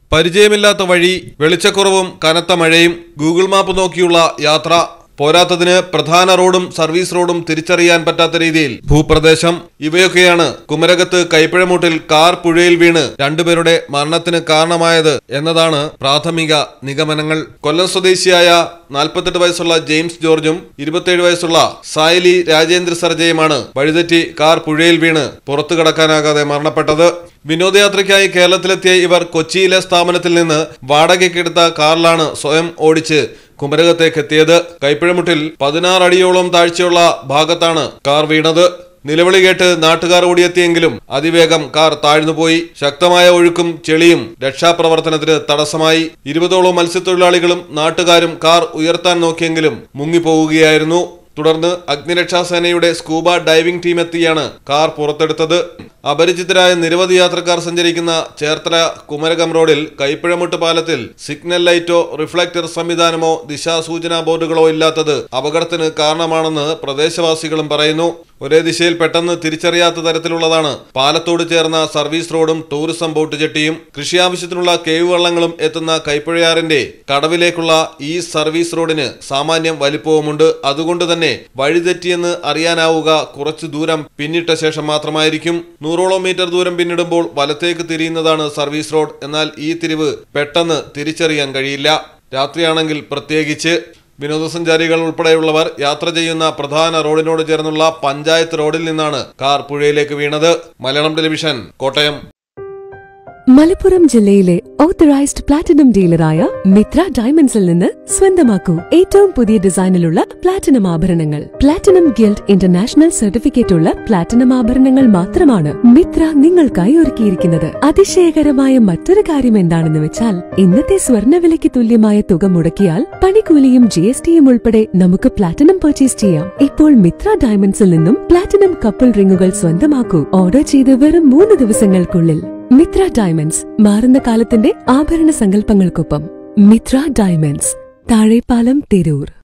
പരിചയമില്ലാത്ത വഴി വെളിച്ചക്കുറവും കനത്ത മഴയും ഗൂഗിൾ മാപ്പ് നോക്കിയുള്ള യാത്ര പോരാത്തതിന് പ്രധാന റോഡും സർവീസ് റോഡും തിരിച്ചറിയാൻ പറ്റാത്ത രീതിയിൽ ഭൂപ്രദേശം ഇവയൊക്കെയാണ് കുമരകത്ത് കൈപ്പഴമൂട്ടിൽ കാർ പുഴയിൽ വീണ് രണ്ടുപേരുടെ മരണത്തിന് കാരണമായത് എന്നതാണ് പ്രാഥമിക നിഗമനങ്ങൾ കൊല്ലം സ്വദേശിയായ നാൽപ്പത്തെട്ട് വയസ്സുള്ള ജെയിംസ് ജോർജും ഇരുപത്തിയേഴ് വയസ്സുള്ള സായലി രാജേന്ദ്ര സർജയുമാണ് വഴിതെറ്റി കാർ പുഴയിൽ വീണ് പുറത്തു കടക്കാനാകാതെ മരണപ്പെട്ടത് വിനോദയാത്രയ്ക്കായി കേരളത്തിലെത്തിയ ഇവർ കൊച്ചിയിലെ സ്ഥാപനത്തിൽ നിന്ന് വാടകയ്ക്കെടുത്ത കാറിലാണ് സ്വയം ഓടിച്ച് കുമരകത്തേക്ക് എത്തിയത് കൈപ്പഴമുട്ടിൽ പതിനാറ് അടിയോളം താഴ്ചയുള്ള ഭാഗത്താണ് കാർ വീണത് നിലവിളി കേട്ട് നാട്ടുകാർ ഓടിയെത്തിയെങ്കിലും അതിവേഗം കാർ താഴ്ന്നുപോയി ശക്തമായ ഒഴുക്കും ചെളിയും രക്ഷാപ്രവർത്തനത്തിന് തടസ്സമായി ഇരുപതോളം മത്സ്യത്തൊഴിലാളികളും നാട്ടുകാരും കാർ ഉയർത്താൻ നോക്കിയെങ്കിലും മുങ്ങിപ്പോവുകയായിരുന്നു തുടർന്ന് അഗ്നിരക്ഷാസേനയുടെ സ്കൂബ ഡൈവിംഗ് ടീം എത്തിയാണ് കാർ പുറത്തെടുത്തത് അപരിചിതരായ നിരവധി യാത്രക്കാർ സഞ്ചരിക്കുന്ന ചേർത്തല കുമരകം റോഡിൽ കൈപ്പഴമുട്ട് പാലത്തിൽ സിഗ്നൽ ലൈറ്റോ റിഫ്ലക്ടർ സംവിധാനമോ ദിശാസൂചനാ ബോർഡുകളോ ഇല്ലാത്തത് അപകടത്തിന് കാരണമാണെന്ന് പ്രദേശവാസികളും പറയുന്നു ഒരേ ദിശയിൽ പെട്ടെന്ന് തിരിച്ചറിയാത്ത തരത്തിലുള്ളതാണ് പാലത്തോട് ചേർന്ന സർവീസ് റോഡും ടൂറിസം ബോട്ട് ജെട്ടിയും കൃഷി ആവശ്യത്തിനുള്ള കേവ് വള്ളങ്ങളും എത്തുന്ന കൈപ്പുഴയാറിന്റെ കടവിലേക്കുള്ള ഈ സർവീസ് റോഡിന് സാമാന്യം വലിപ്പവുമുണ്ട് അതുകൊണ്ട് തന്നെ വഴിതെറ്റിയെന്ന് അറിയാനാവുക കുറച്ചു ദൂരം പിന്നിട്ട ശേഷം മാത്രമായിരിക്കും നൂറോളം മീറ്റർ ദൂരം പിന്നിടുമ്പോൾ വലത്തേക്ക് തിരിയുന്നതാണ് സർവീസ് റോഡ് എന്നാൽ ഈ തിരിവ് പെട്ടെന്ന് തിരിച്ചറിയാൻ കഴിയില്ല രാത്രിയാണെങ്കിൽ പ്രത്യേകിച്ച് വിനോദസഞ്ചാരികൾ ഉൾപ്പെടെയുള്ളവർ യാത്ര ചെയ്യുന്ന പ്രധാന റോഡിനോട് ചേർന്നുള്ള പഞ്ചായത്ത് റോഡിൽ നിന്നാണ് കാർ പുഴയിലേക്ക് വീണത് മലയാളം ടെലിവിഷൻ കോട്ടയം മലപ്പുറം ജില്ലയിലെ ഓത്തറൈസ്ഡ് പ്ലാറ്റിനം ഡീലറായ മിത്ര ഡയമണ്ട്സിൽ നിന്ന് സ്വന്തമാക്കൂ ഏറ്റവും പുതിയ ഡിസൈനിലുള്ള പ്ലാറ്റിനം ആഭരണങ്ങൾ പ്ലാറ്റിനം ഗിൽഡ് ഇന്റർനാഷണൽ സർട്ടിഫിക്കറ്റ് ഉള്ള പ്ലാറ്റിനം ആഭരണങ്ങൾ മാത്രമാണ് മിത്ര നിങ്ങൾക്കായി ഒരുക്കിയിരിക്കുന്നത് അതിശയകരമായ മറ്റൊരു കാര്യം എന്താണെന്ന് വെച്ചാൽ ഇന്നത്തെ സ്വർണ്ണവിലയ്ക്ക് തുല്യമായ തുക മുടക്കിയാൽ പണിക്കൂലിയും ജി എസ് ടിയും ഉൾപ്പെടെ നമുക്ക് പ്ലാറ്റിനം പർച്ചേസ് ചെയ്യാം ഇപ്പോൾ മിത്ര ഡയമണ്ട്സിൽ നിന്നും പ്ലാറ്റിനം കപ്പിൾ റിങ്ങുകൾ സ്വന്തമാക്കൂ ഓർഡർ ചെയ്ത് വെറും മൂന്ന് ദിവസങ്ങൾക്കുള്ളിൽ മിത്ര ഡയമണ്ട്സ് മാറുന്ന കാലത്തിന്റെ ആഭരണ സങ്കല്പങ്ങൾക്കൊപ്പം മിത്ര ഡയമണ്ട്സ് താഴെപ്പാലം തിരൂർ